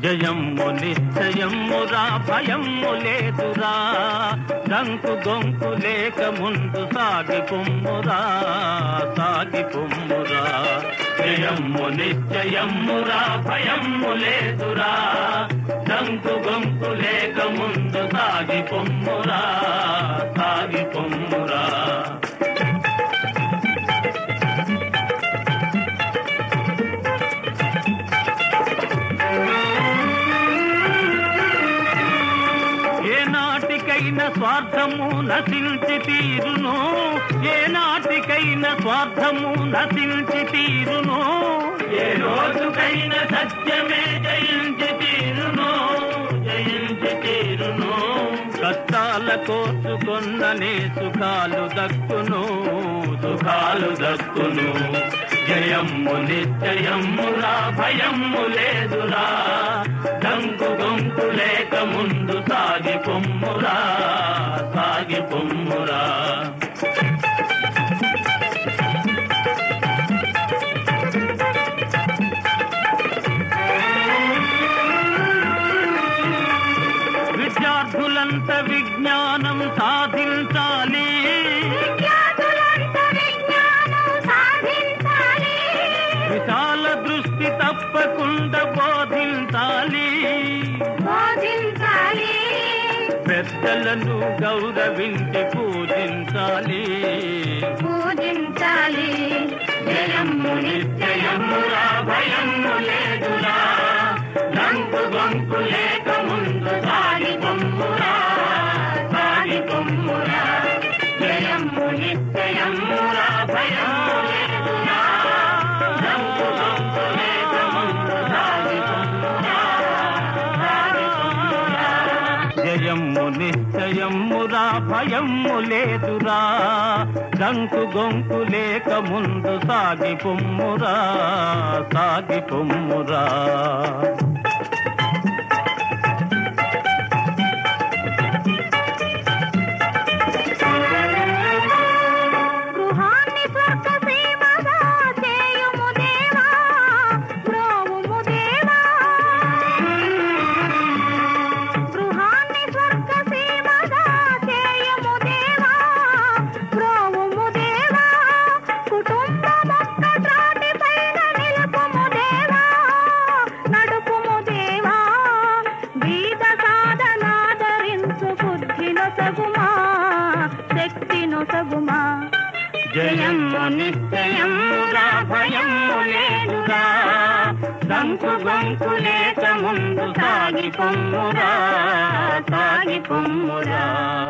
జయమ్ము నిశ్చయమ్మురా భయమ్ము లేదురా దంకు గొంకు లేక ముందు సాగి పొమ్మురా సాగి పొమ్మురా జయమ్ము నిశ్చయమ్మురా భయమ్ము లేదురా దంకు గొంకు లేక ముందు సాగి పొమ్మురా సాగి పొమ్మురా ఏ నాటికైనా స్వార్థము నశించి తీరును ఏ నాటికైనా స్వార్థము నశించి తీరును ఏ రోజుకైనా సత్యమే జయించి తీరును జయించి తీరును కష్టాల కోసుకొన్ననే సుఖాలు దక్కును సుఖాలు దక్కును జయమ్ము నిశ్చయమ్మురా భయమ్ము లేదురా దంకు గొంకు లేక ముందు సాగి పొమ్మురా సాగి పొమ్మురా విద్యార్థులంత విజ్ఞానం సాధించాలి విద్యార్థులంత విజ్ఞానం సాధించాలి. విశాల దృష్టి తప్పకుండా బోధించాలి బోధించాలి. పెద్దలను గౌరవించి పూజించాలి పూజించాలి. జయమ్ము నిశ్చయమురా భయము లేదురా దంకు గొంకు లేక ముందు సాగి పొమ్మురా సాగి పొమ్మురా జయమ్ము నిశ్చయమురా భయము లేదురా దంకు గొంకు లేక ముందు సాగి పొమ్మురా సాగి పొమ్మురా జయమ్ము నిశ్చయమ్మురా భయమ్ము లేదురా దంకు గొంకు లేక ముందు సాగి పొమ్మురా సాగి పొమ్మురా గృహాన్ని స్వర్గ సీమగా చేయుము దేవా, బ్రోవుము దేవా. గృహాన్ని స్వర్గ సీమగా చేయుము దేవా, బ్రోవుము దేవా. కుటుంబమొక్క త్రాటిపైన నిలుపుము దేవా, నడుపుము దేవా. బీద సాధనాదరించు బుద్ధినొసగుమా, శక్తినొసగుమా జయమ్ము నిశ్చయమురా భయము లేదురా దంకు గొంకు లేక ముందు సాగి పొమ్మురా సాగి పొమ్మురా